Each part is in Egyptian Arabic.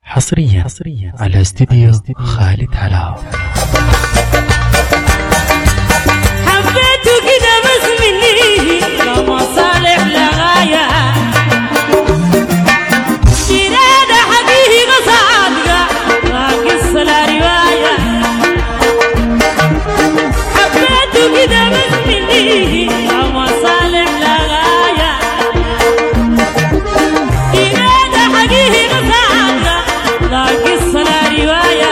حصريا حصريا على استديو خالد علاو حبيته كده بس مني لما صالح لغاية جنادة حقيقة صادقة ما قصة لا رواية حبيته كده بس مني لما صالح لغاية جنادة حقيقة صادقة لا قصة لا رواية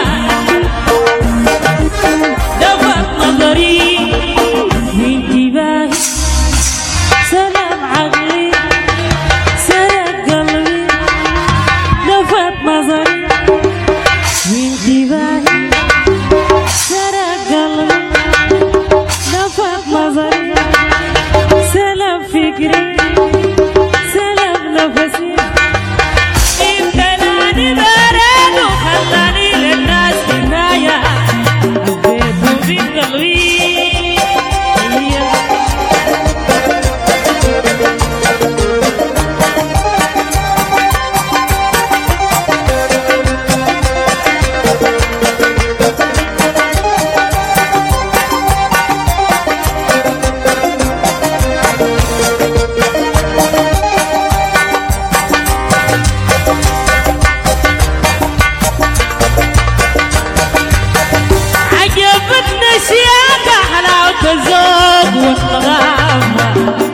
لفت نظري وانتباهي سلام عقلي سرق قلبي لفت نظري وانتباهي سرق قلبي لفت نظري سلام فكري سلام نفسي امتناني بارد وخلاني للناس حمايه حبيته بقلبي عجبتنا شياكة حلاوة الذوق والنظافة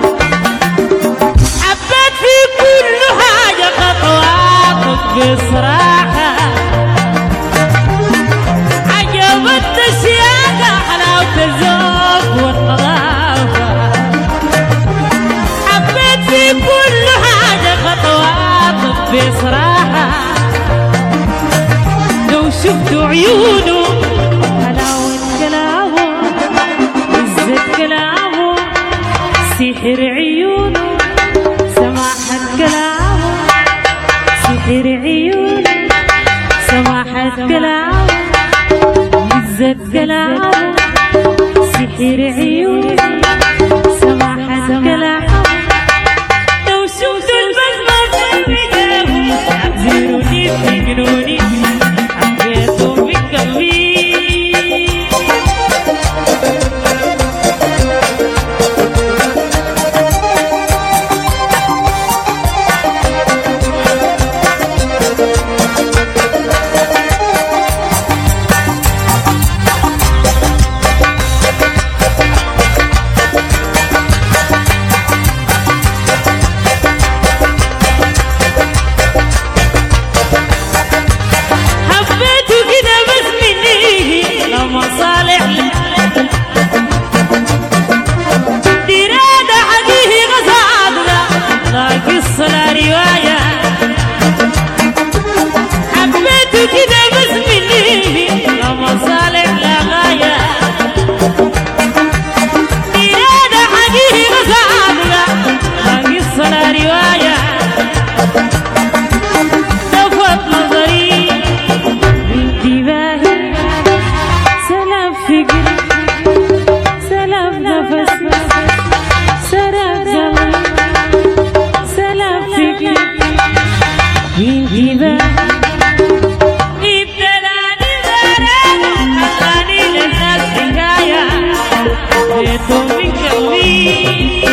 حبيت في كل حاجة خطواتك بصراحة عجبتنا شياكة حلاوة الذوق والنظافة حبيت في كل حاجة خطواتك بصراحة لو شفت عيونه حلاوة كلامه عزة كلامه سحر عيونه سماحة كلامه سحر عيونه سماحة كلامه عزة كلامه سحر عيونه سماحة كلامه لو شفت البسمة في وجهه تعذروني بتجنوني حبيته بقلبي حبيته كده بس مني لما صالح ديرادة حقيقة صادقة لا قصة لا رواية حبيته كده بس مني لما صالح لا غاية ديرادة حقيقة صادقة لا قصة لا رواية لفت نظري انتباهي سلام فكري سلام نفس سلام زمن سلام فكري انتباهي ابتلاني غرام خلاني للناس حكاية بيته من قلبي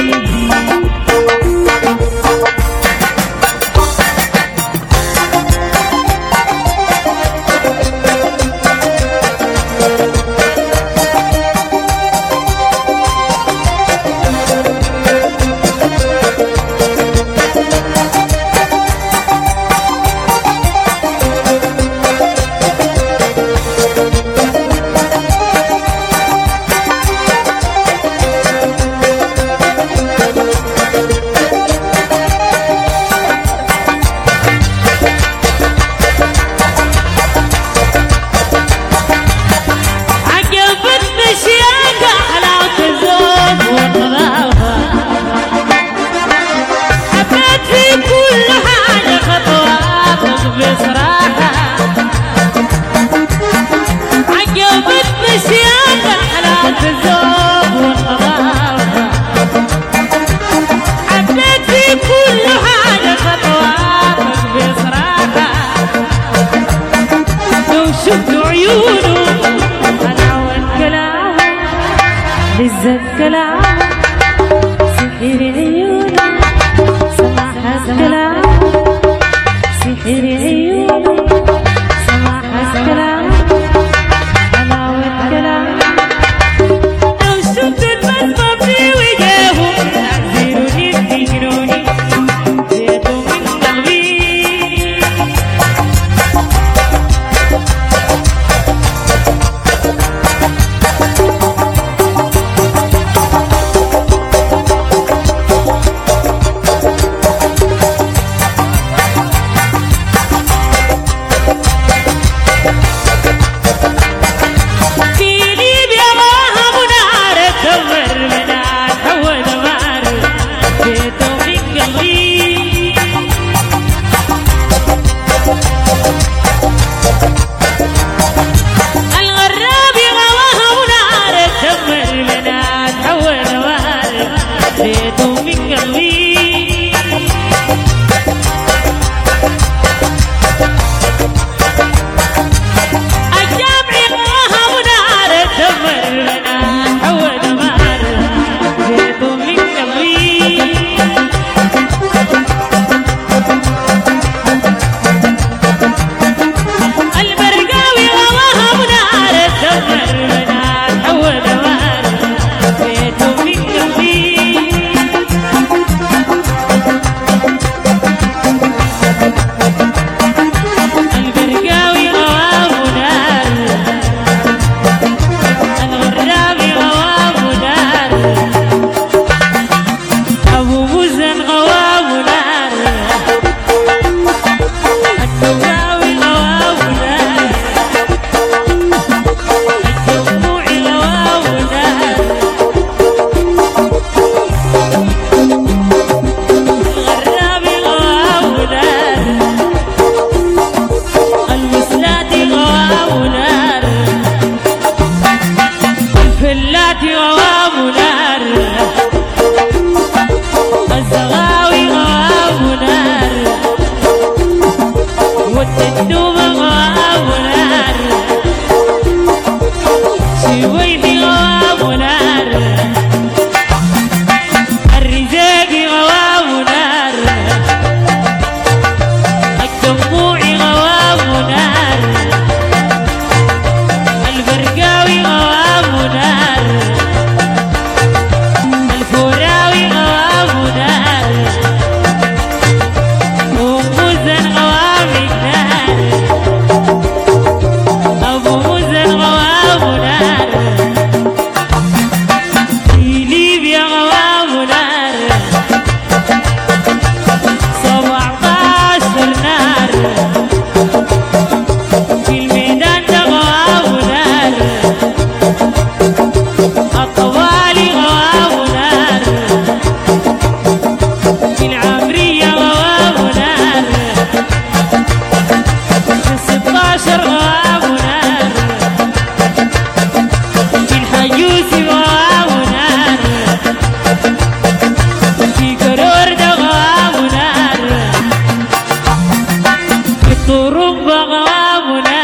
بغرامنا